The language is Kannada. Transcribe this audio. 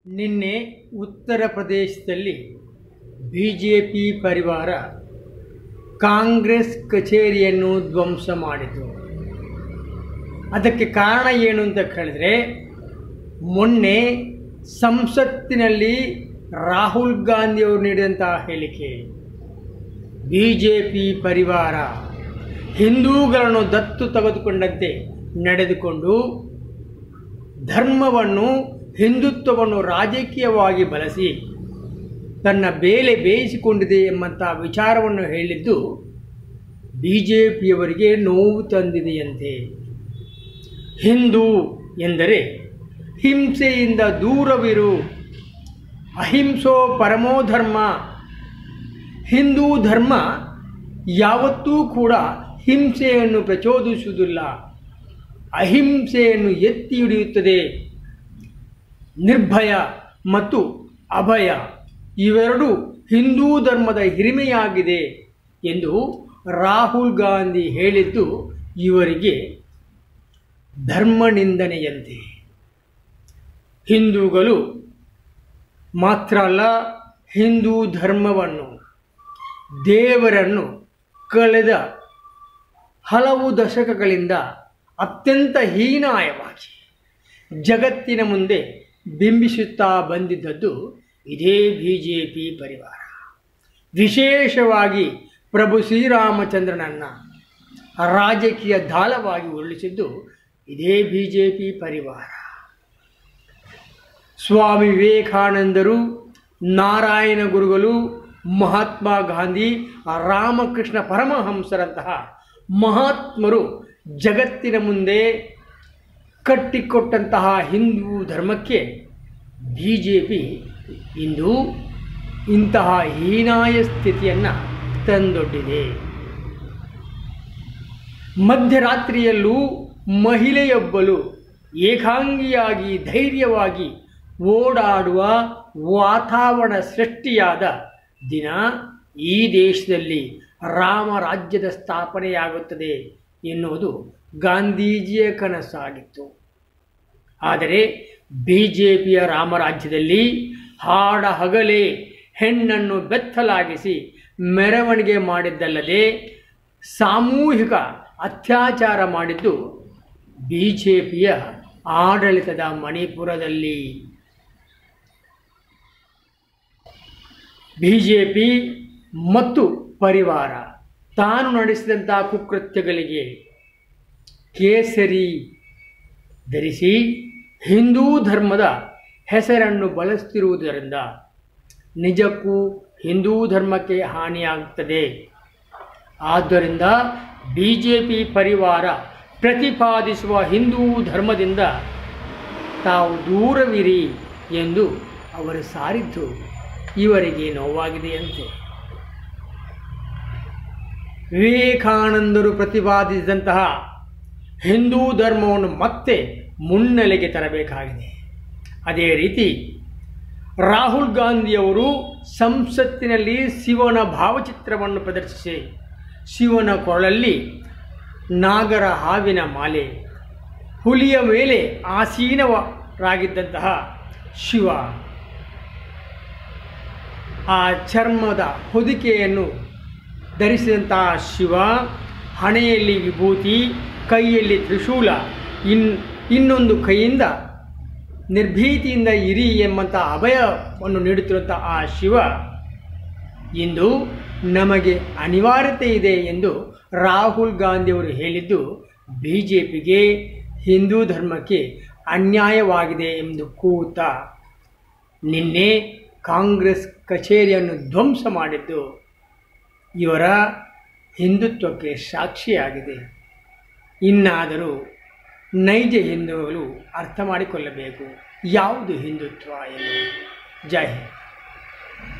ನಿನ್ನೆ ಉತ್ತರ ಪ್ರದೇಶದಲ್ಲಿ ಬಿ ಜೆ ಪಿ ಪರಿವಾರ ಕಾಂಗ್ರೆಸ್ ಕಚೇರಿಯನ್ನು ಧ್ವಂಸ ಮಾಡಿತು ಅದಕ್ಕೆ ಕಾರಣ ಏನು ಅಂತ ಕೇಳಿದ್ರೆ ಮೊನ್ನೆ ಸಂಸತ್ತಿನಲ್ಲಿ ರಾಹುಲ್ ಗಾಂಧಿಯವರು ನೀಡಿದಂತಹ ಹೇಳಿಕೆ ಬಿ ಜೆ ಪಿ ಪರಿವಾರ ಹಿಂದೂಗಳನ್ನು ದತ್ತು ತೆಗೆದುಕೊಂಡಂತೆ ನಡೆದುಕೊಂಡು ಧರ್ಮವನ್ನು ಹಿಂದುತ್ವವನ್ನು ರಾಜಕೀಯವಾಗಿ ಬಳಸಿ ತನ್ನ ಬೇಲೆ ಬೇಯಿಸಿಕೊಂಡಿದೆ ಎಂಬಂಥ ವಿಚಾರವನ್ನು ಹೇಳಿದ್ದು ಬಿ ಜೆ ಪಿಯವರಿಗೆ ನೋವು ತಂದಿದೆಯಂತೆ ಹಿಂದೂ ಎಂದರೆ ಹಿಂಸೆಯಿಂದ ದೂರವಿರು ಅಹಿಂಸೋ ಪರಮೋ ಧರ್ಮ ಹಿಂದೂ ಧರ್ಮ ಯಾವತ್ತೂ ಕೂಡ ಹಿಂಸೆಯನ್ನು ಪ್ರಚೋದಿಸುವುದಿಲ್ಲ ಅಹಿಂಸೆಯನ್ನು ಎತ್ತಿ ಹಿಡಿಯುತ್ತದೆ ನಿರ್ಭಯ ಮತ್ತು ಅಭಯ ಇವೆರಡು ಹಿಂದೂ ಧರ್ಮದ ಹಿರಿಮೆಯಾಗಿದೆ ಎಂದು ರಾಹುಲ್ ಗಾಂಧಿ ಹೇಳಿದ್ದು ಇವರಿಗೆ ಧರ್ಮ ನಿಂದನೆಯಂತೆ ಹಿಂದೂಗಳು ಮಾತ್ರ ಅಲ್ಲ ಹಿಂದೂ ಧರ್ಮವನ್ನು ದೇವರನ್ನು ಕಳೆದ ಹಲವು ದಶಕಗಳಿಂದ ಅತ್ಯಂತ ಹೀನಾಯವಾಗಿ ಜಗತ್ತಿನ ಮುಂದೆ ಬಿಂಬಿಸುತ್ತಾ ಬಂದಿದ್ದದ್ದು ಇದೇ ಬಿ ಜೆ ಪಿ ಪರಿವಾರ ವಿಶೇಷವಾಗಿ ಪ್ರಭು ಶ್ರೀರಾಮಚಂದ್ರನನ್ನು ರಾಜಕೀಯ ದಾಳವಾಗಿ ಉರುಳಿಸಿದ್ದು ಇದೇ ಬಿ ಜೆ ಪಿ ಪರಿವಾರ ಸ್ವಾಮಿ ವಿವೇಕಾನಂದರು ನಾರಾಯಣ ಗುರುಗಳು ಮಹಾತ್ಮ ಗಾಂಧಿ ರಾಮಕೃಷ್ಣ ಪರಮಹಂಸರಂತಹ ಮಹಾತ್ಮರು ಜಗತ್ತಿನ ಮುಂದೆ ಕಟ್ಟಿಕೊಟ್ಟಂತಹ ಹಿಂದೂ ಧರ್ಮಕ್ಕೆ ಬಿ ಜೆ ಪಿ ಇಂದು ಇಂತಹ ಹೀನಾಯ ಸ್ಥಿತಿಯನ್ನು ತಂದೊಡ್ಡಿದೆ ಮಧ್ಯರಾತ್ರಿಯಲ್ಲೂ ಮಹಿಳೆಯೊಬ್ಬಳು ಏಕಾಂಗಿಯಾಗಿ ಧೈರ್ಯವಾಗಿ ಓಡಾಡುವ ವಾತಾವರಣ ಸೃಷ್ಟಿಯಾದ ದಿನ ಈ ದೇಶದಲ್ಲಿ ರಾಮರಾಜ್ಯದ ಸ್ಥಾಪನೆಯಾಗುತ್ತದೆ ಎನ್ನುವುದು ಗಾಂಧೀಜಿಯ ಕನಸಾಗಿತ್ತು ಆದರೆ ಬಿ ಜೆ ಪಿಯ ರಾಮರಾಜ್ಯದಲ್ಲಿ ಹಾಡ ಹಗಲೇ ಹೆಣ್ಣನ್ನು ಬೆತ್ತಲಾಗಿಸಿ ಮೆರವಣಿಗೆ ಮಾಡಿದ್ದಲ್ಲದೆ ಸಾಮೂಹಿಕ ಅತ್ಯಾಚಾರ ಮಾಡಿದ್ದು ಬಿ ಜೆ ಪಿಯ ಆಡಳಿತದ ಮಣಿಪುರದಲ್ಲಿ ಬಿ ಜೆ ಪಿ ಮತ್ತು ಪರಿವಾರ ತಾನು ನಡೆಸಿದಂಥ ಕುಕೃತ್ಯಗಳಿಗೆ ಕೇಸರಿ ಧರಿಸಿ ಹಿಂದೂ ಧರ್ಮದ ಹೆಸರನ್ನು ಬಳಸ್ತಿರುವುದರಿಂದ ನಿಜಕ್ಕೂ ಹಿಂದೂ ಧರ್ಮಕ್ಕೆ ಹಾನಿಯಾಗುತ್ತದೆ ಆದ್ದರಿಂದ ಬಿ ಜೆ ಪಿ ಪರಿವಾರ ಪ್ರತಿಪಾದಿಸುವ ಹಿಂದೂ ಧರ್ಮದಿಂದ ತಾವು ದೂರವಿರಿ ಎಂದು ಅವರು ಸಾರಿದ್ದು ಇವರಿಗೆ ನೋವಾಗಿದೆಯಂತೆ ವಿವೇಕಾನಂದರು ಪ್ರತಿಪಾದಿಸಿದಂತಹ ಹಿಂದೂ ಧರ್ಮವನ್ನು ಮತ್ತೆ ಮುನ್ನೆಲೆಗೆ ತರಬೇಕಾಗಿದೆ ಅದೇ ರೀತಿ ರಾಹುಲ್ ಗಾಂಧಿಯವರು ಸಂಸತ್ತಿನಲ್ಲಿ ಶಿವನ ಭಾವಚಿತ್ರವನ್ನು ಪ್ರದರ್ಶಿಸಿ ಶಿವನ ಕೊರಳಲ್ಲಿ ನಾಗರ ಹಾವಿನ ಮಾಲೆ ಹುಲಿಯ ಮೇಲೆ ಆಸೀನವರಾಗಿದ್ದಂತಹ ಶಿವ ಆ ಚರ್ಮದ ಹೊದಿಕೆಯನ್ನು ಧರಿಸಿದಂತಹ ಶಿವ ಹಣೆಯಲ್ಲಿ ವಿಭೂತಿ ಕೈಯಲ್ಲಿ ತ್ರಿಶೂಲ ಇನ್ ಇನ್ನೊಂದು ಕೈಯಿಂದ ನಿರ್ಭೀತಿಯಿಂದ ಇರಿ ಎಂಬಂಥ ಅಭಯವನ್ನು ನೀಡುತ್ತಿರುವಂಥ ಆ ಶಿವ ಇಂದು ನಮಗೆ ಅನಿವಾರ್ಯತೆ ಇದೆ ಎಂದು ರಾಹುಲ್ ಗಾಂಧಿಯವರು ಹೇಳಿದ್ದು ಬಿ ಜೆ ಪಿಗೆ ಹಿಂದೂ ಧರ್ಮಕ್ಕೆ ಅನ್ಯಾಯವಾಗಿದೆ ಎಂದು ಕೂತ ನಿನ್ನೆ ಕಾಂಗ್ರೆಸ್ ಕಚೇರಿಯನ್ನು ಧ್ವಂಸ ಮಾಡಿದ್ದು ಇವರ ಹಿಂದುತ್ವಕ್ಕೆ ಸಾಕ್ಷಿಯಾಗಿದೆ ಇನ್ನಾದರೂ ನೈಜ ಹಿಂದೂಗಳು ಅರ್ಥ ಮಾಡಿಕೊಳ್ಳಬೇಕು ಯಾವುದು ಹಿಂದುತ್ವ ಎಂದು ಜೈ ಹಿಂದ್